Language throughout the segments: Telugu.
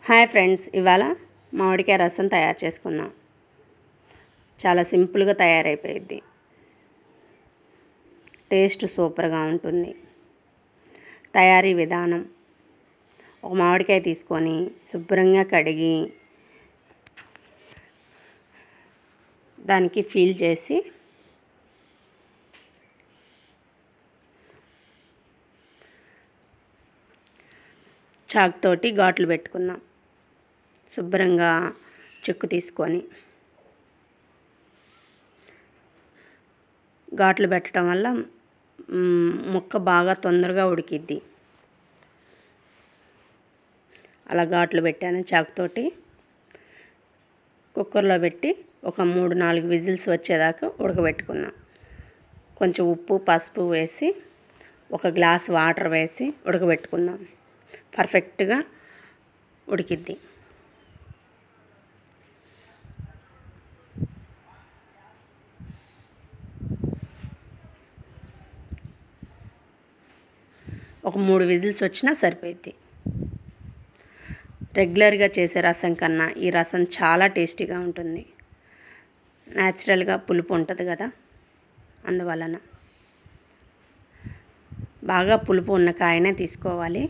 హాయ్ ఫ్రెండ్స్ ఇవాళ మామిడికాయ రసం తయారు చేసుకుందాం చాలా సింపుల్గా తయారైపోయిద్ది టేస్ట్ సూపర్గా ఉంటుంది తయారీ విధానం ఒక మామిడికాయ తీసుకొని శుభ్రంగా కడిగి దానికి ఫీల్ చేసి చాక్ తోటి ఘాట్లు పెట్టుకుందాం శుభ్రంగా చెక్కు తీసుకొని ఘాట్లు పెట్టడం వల్ల మ్, ముక్క బాగా తొందరగా ఉడికిద్ది అలా ఘాట్లు పెట్టాను చాకుతోటి కుక్కర్లో పెట్టి ఒక మూడు నాలుగు విజిల్స్ వచ్చేదాకా ఉడకబెట్టుకున్నాం కొంచెం ఉప్పు పసుపు వేసి ఒక గ్లాస్ వాటర్ వేసి ఉడకబెట్టుకుందాం పర్ఫెక్ట్గా ఉడికిద్ది ఒక మూడు విజిల్స్ వచ్చినా సరిపోద్ది రెగ్యులర్గా చేసే రసం కన్నా ఈ రసం చాలా టేస్టీగా ఉంటుంది న్యాచురల్గా పులుపు ఉంటుంది కదా అందువలన బాగా పులుపు ఉన్న కాయనే తీసుకోవాలి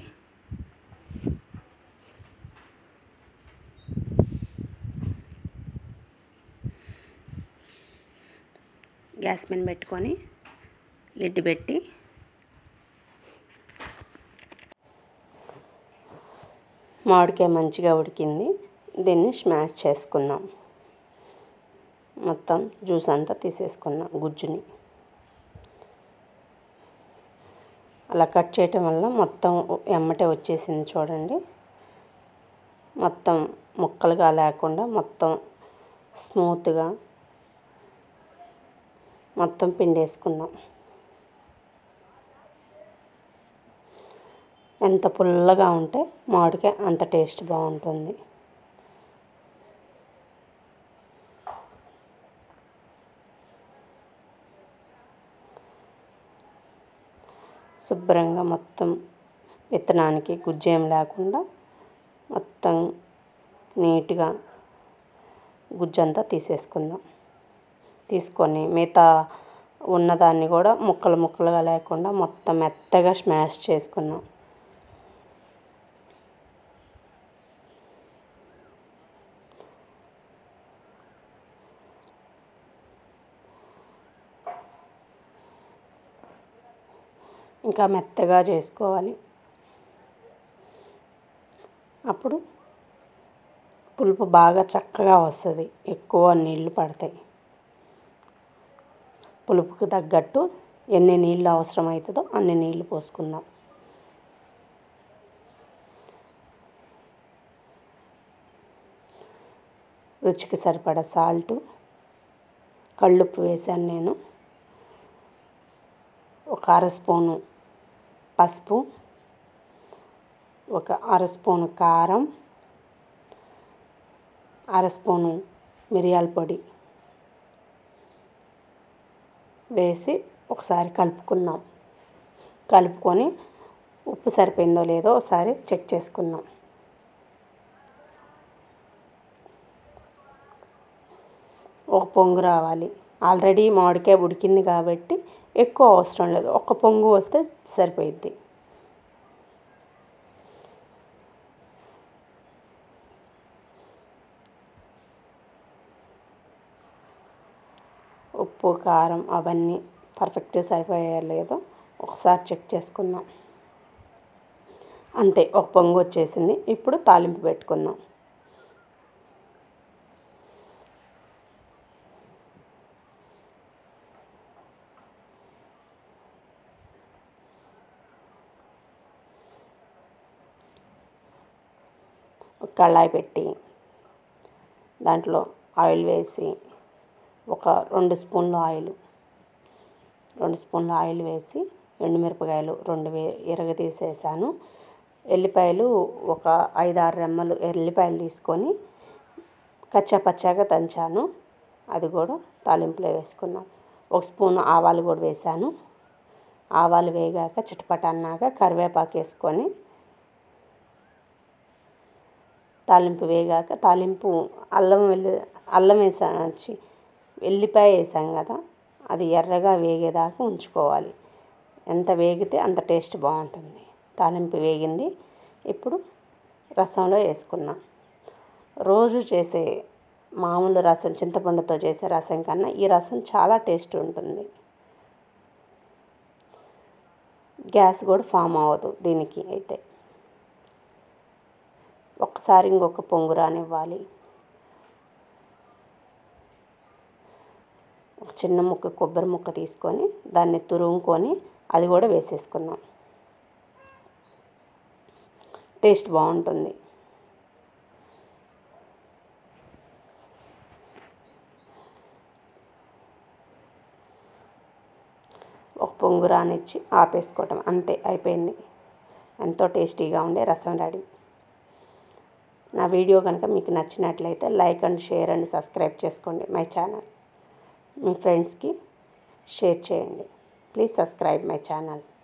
గ్యాస్ మీద పెట్టుకొని లిడ్ పెట్టి మామిడికాయ మంచిగా ఉడికింది దీన్ని స్మాష్ చేసుకుందాం మొత్తం జ్యూస్ అంతా తీసేసుకున్నాం గుజ్జుని అలా కట్ చేయటం వల్ల మొత్తం ఎమ్మటే వచ్చేసింది చూడండి మొత్తం ముక్కలుగా లేకుండా మొత్తం స్మూత్గా మొత్తం పిండేసుకుందాం ఎంత పుల్లగా ఉంటే మామిడికాయ అంత టేస్ట్ బాగుంటుంది శుభ్రంగా మొత్తం విత్తనానికి గుజ్జేం లేకుండా మొత్తం నీట్గా గుజ్జంతా తీసేసుకుందాం తీసుకొని మిగతా ఉన్నదాన్ని కూడా ముక్కలు ముక్కలుగా లేకుండా మొత్తం మెత్తగా స్మాష్ చేసుకుందాం ఇంకా మెత్తగా చేసుకోవాలి అప్పుడు పులుపు బాగా చక్కగా వస్తుంది ఎక్కువ నీళ్లు పడతాయి పులుపుకి తగ్గట్టు ఎన్ని నీళ్ళు అవసరం అవుతుందో అన్ని నీళ్ళు పోసుకుందాం రుచికి సరిపడా సాల్టు కళ్ళుప్పు వేశాను నేను ఒక అర స్పూను పసుపు ఒక అర స్పూను కారం అర స్పూను మిరియాల పొడి వేసి ఒకసారి కలుపుకుందాం కలుపుకొని ఉప్పు సరిపోయిందో లేదో ఒకసారి చెక్ చేసుకుందాం ఒక పొంగు రావాలి ఆల్రెడీ మామిడికాయ ఉడికింది కాబట్టి ఎక్కువ అవసరం లేదు ఒక పొంగు వస్తే సరిపోయిద్ది ఉప్పు కారం అవన్నీ పర్ఫెక్ట్గా సరిపోయా లేదో ఒకసారి చెక్ చేసుకుందాం అంతే ఒక పొంగు వచ్చేసింది ఇప్పుడు తాలింపు పెట్టుకుందాం ఒక కళాయి పెట్టి దాంట్లో ఆయిల్ వేసి ఒక రెండు స్పూన్ల ఆయిల్ రెండు స్పూన్ల ఆయిల్ వేసి ఎండుమిరపకాయలు రెండు వే ఇరగ తీసేసాను ఎల్లిపాయలు ఒక ఐదు ఆరు రెమ్మలు ఎల్లిపాయలు తీసుకొని కచ్చా పచ్చాగా దంచాను అది కూడా తాలింపులో వేసుకున్నాం ఒక స్పూన్ ఆవాలు కూడా వేసాను ఆవాలు వేగాక చిటపట అన్నాక కరివేపాకు వేసుకొని తాలింపు వేగాక తాలింపు అల్లం వెల్లి అల్లం వేసా చి వెల్లిపాయ వేసాం కదా అది ఎర్రగా వేగేదాకా ఉంచుకోవాలి ఎంత వేగితే అంత టేస్ట్ బాగుంటుంది తాలింపు వేగింది ఇప్పుడు రసంలో వేసుకుందాం రోజు చేసే మామూలు రసం చింతపండుతో చేసే రసం కన్నా ఈ రసం చాలా టేస్ట్ ఉంటుంది గ్యాస్ కూడా ఫామ్ అవ్వదు దీనికి అయితే ఒక్కసారి ఇంకొక పొంగు రానివ్వాలి ఒక చిన్న ముక్క కొబ్బరి ముక్క తీసుకొని దాన్ని తురుముకొని అది కూడా వేసేసుకుందాం టేస్ట్ బాగుంటుంది ఒక పొంగు రానిచ్చి ఆపేసుకోవటం అంతే అయిపోయింది ఎంతో టేస్టీగా ఉండే రసం రెడీ నా వీడియో కనుక మీకు నచ్చినట్లయితే like and share and subscribe చేసుకోండి మై ఛానల్ మీ ఫ్రెండ్స్కి షేర్ చేయండి ప్లీజ్ సబ్స్క్రైబ్ మై ఛానల్